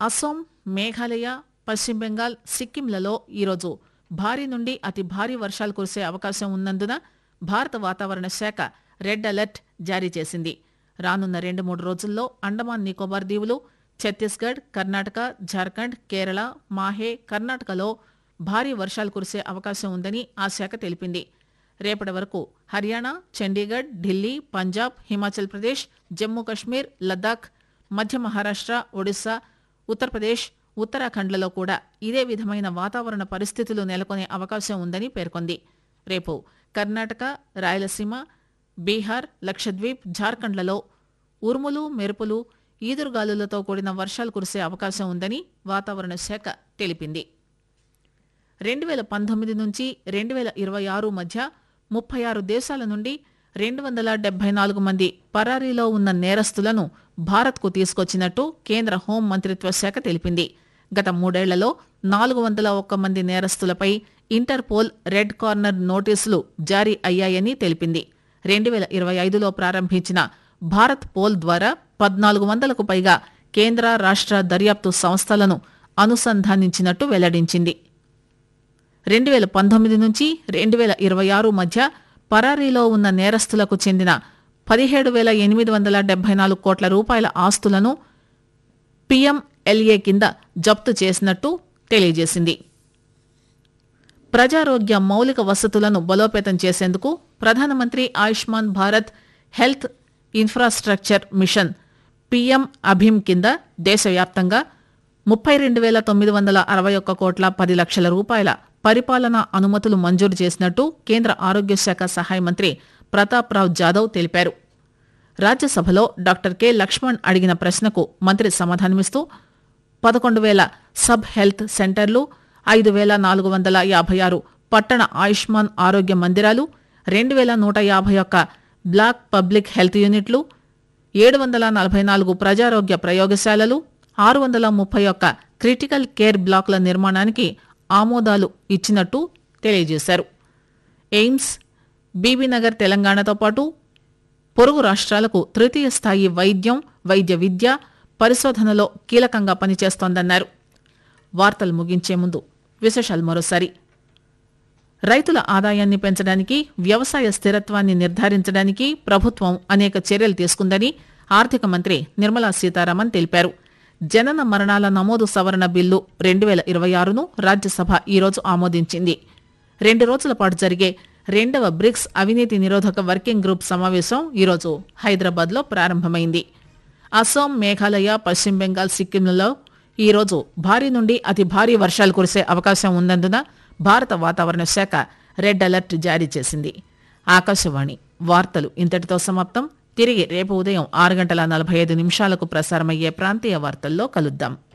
అస్సోం మేఘాలయ పశ్చిమ బెంగాల్ సిక్కింలలో ఈరోజు భారీ నుండి అతి భారీ వర్షాలు కురిసే అవకాశం ఉన్నందున భారత వాతావరణ శాఖ రెడ్ అలర్ట్ జారీ చేసింది రానున్న రెండు మూడు రోజుల్లో అండమాన్ నికోబార్ దీవులు ఛత్తీస్గఢ్ కర్ణాటక జార్ఖండ్ కేరళ మాహే కర్ణాటకలో భారీ వర్షాలు కురిసే అవకాశం ఉందని ఆ శాఖ తెలిపింది రేపటి వరకు హర్యానా చండీగఢ్ ఢిల్లీ పంజాబ్ హిమాచల్ ప్రదేశ్ జమ్మూ కశ్మీర్ లద్దాఖ్ మధ్య మహారాష్ట్ర ఒడిశా ఉత్తరప్రదేశ్ ఉత్తరాఖండ్లలో కూడా ఇదే విధమైన వాతావరణ పరిస్థితులు నెలకొనే అవకాశం ఉందని పేర్కొంది రేపు కర్ణాటక రాయలసీమ బీహార్ లక్షద్వీప్ జార్ఖండ్లలో ఉరుములు మెరుపులు ఈదురుగాలులతో కూడిన వర్షాలు కురిసే అవకాశం ఉందని వాతావరణ శాఖ తెలిపింది రెండు వేల పంతొమ్మిది నుంచి రెండు వేల ఇరవై ఆరు మధ్య ముప్పై ఆరు దేశాల నుండి రెండు వందల డెబ్బై నాలుగు మంది పరారీలో ఉన్న నేరస్తులను భారత్కు తీసుకొచ్చినట్టు కేంద్ర హోం మంత్రిత్వ శాఖ తెలిపింది గత మూడేళ్లలో నాలుగు వందల ఒక్క మంది నేరస్తులపై ఇంటర్పోల్ రెడ్ కార్నర్ నోటీసులు జారీ అయ్యాయని తెలిపింది రెండు వేల ఇరవై ఐదులో ప్రారంభించిన భారత్ పోల్ ద్వారా పద్నాలుగు వందలకు పైగా కేంద్ర రాష్ట్ర దర్యాప్తు సంస్థలను అనుసంధానించినట్టు వెల్లడించింది రెండు వేల పంతొమ్మిది నుంచి రెండు వేల ఇరవై ఆరు మధ్య పరారీలో ఉన్న నేరస్తులకు చెందిన పదిహేడు వేల ఎనిమిది వందల డెబ్బై నాలుగు కోట్ల రూపాయల ఆస్తులను పీఎంఎల్ఏ కింద జప్తు చేసినట్టు తెలియజేసింది ప్రజారోగ్య మౌలిక వసతులను బలోపేతం చేసేందుకు ప్రధానమంత్రి Ayushman Bharat health infrastructure mission PM అభిమ్ కింద దేశవ్యాప్తంగా ముప్పై రెండు వేల తొమ్మిది వందల అరవై ఒక్క కోట్ల పది లక్షల రూపాయల పరిపాలనా అనుమతులు మంజూరు చేసినట్టు కేంద్ర ఆరోగ్య శాఖ సహాయ మంత్రి ప్రతాప్ రావ్ జాదవ్ తెలిపారు రాజ్యసభలో డాక్టర్ కె లక్ష్మణ్ అడిగిన ప్రశ్నకు మంత్రి సమాధానమిస్తూ పదకొండు వేల సబ్ హెల్త్ సెంటర్లు ఐదు వేల నాలుగు వందల యాభై ఆరు పట్టణ ఆయుష్మాన్ ఆరోగ్య మందిరాలు రెండు వేల నూట యాభై ఒక్క బ్లాక్ పబ్లిక్ హెల్త్ యూనిట్లు ఏడు వందల నలభై నాలుగు ప్రజారోగ్య ప్రయోగశాలలు ఆరు వందల ముప్పై ఒక్క క్రిటికల్ కేర్ బ్లాకుల నిర్మాణానికి ఆమోదాలు ఇచ్చినట్టు తెలియజేశారు ఎయిమ్స్ బీబీనగర్ తెలంగాణతో పాటు పొరుగు రాష్ట్రాలకు తృతీయ స్థాయి వైద్యం వైద్య విద్య పరిశోధనలో కీలకంగా పనిచేస్తోందన్నారు వార్తలు ముగించే ముందు విశేషాలు మరోసారి రైతుల ఆదాయాన్ని పెంచడానికి వ్యవసాయ స్థిరత్వాన్ని నిర్ధారించడానికి ప్రభుత్వం అనేక చర్యలు తీసుకుందని ఆర్థిక మంత్రి నిర్మలా సీతారామన్ తెలిపారు జనన మరణాల నమోదు సవరణ బిల్లు రెండు వేల ఇరవై ఆరును రాజ్యసభ ఈరోజు ఆమోదించింది రెండు రోజుల పాటు జరిగే రెండవ బ్రిక్స్ అవినీతి నిరోధక వర్కింగ్ గ్రూప్ సమావేశం ఈరోజు హైదరాబాద్లో ప్రారంభమైంది అస్సాం మేఘాలయ పశ్చిమ బెంగాల్ సిక్కింలలో ఈరోజు భారీ నుండి అతి భారీ వర్షాలు కురిసే అవకాశం ఉన్నందున భారత వాతావరణ శాఖ రెడ్ అలర్ట్ జారీ చేసింది ఆకాశవాణి వార్తలు ఇంతటితో సమాప్తం తిరిగి రేపు ఉదయం ఆరు గంటల నలభై ఐదు నిమిషాలకు ప్రసారమయ్యే ప్రాంతీయ వార్తల్లో కలుద్దాం